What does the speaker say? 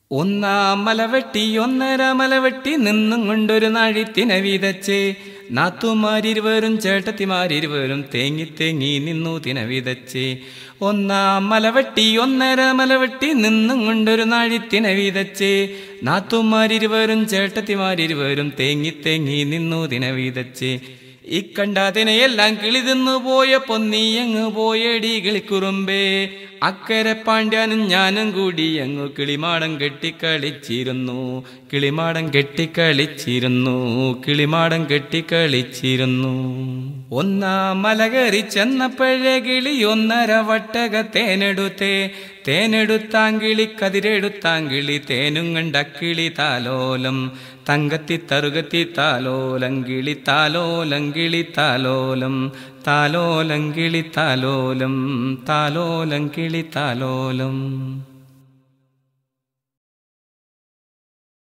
ഒന്നാം മലവെട്ടി ഒന്നര മലവെട്ടി നിന്നും കൊണ്ടൊരു നാഴിത്തിനെ വിതച്ച് നാത്തുമാരിരുവരും ചേട്ടത്തിമാരിരുവരും തേങ്ങി തേങ്ങി നിന്നു തിന വിതച്ച് ഒന്നാം മലവെട്ടി ഒന്നര മലവെട്ടി നിന്നും കൊണ്ടൊരു നാഴിത്തിനെ വിതച്ച് നാത്തുമാരിരുവരും ചേട്ടത്തിമാരിരുവരും തേങ്ങി തേങ്ങി നിന്നു തിന വിതച്ച് ഇക്കണ്ടതിനെയെല്ലാം കിളിതിന്നു പോയ പൊന്നി എങ്ങ് പോയടി കിളിക്കുറുമ്പേ അക്കരെ പാണ്ഡ്യാനും ഞാനും കൂടി അങ്ങ് കിളിമാടം കെട്ടിക്കളിച്ചിരുന്നു കിളിമാടം കെട്ടിക്കളിച്ചിരുന്നു കിളിമാടം കെട്ടിക്കളിച്ചിരുന്നു ഒന്നാം മല കയറി ചെന്നപ്പോഴേ കിളി ഒന്നര വട്ടക തേനെടുത്തേ തേനെടുത്താങ്കിളി കതിരെടുത്താങ്കിളി തേനും കണ്ട കിളി താലോലം തങ്കത്തി തറുകത്തി താലോലങ്കിളി താലോലങ്കിളി താലോലം താലോലങ്കിളി താലോലം താലോലങ്കിളി താലോലം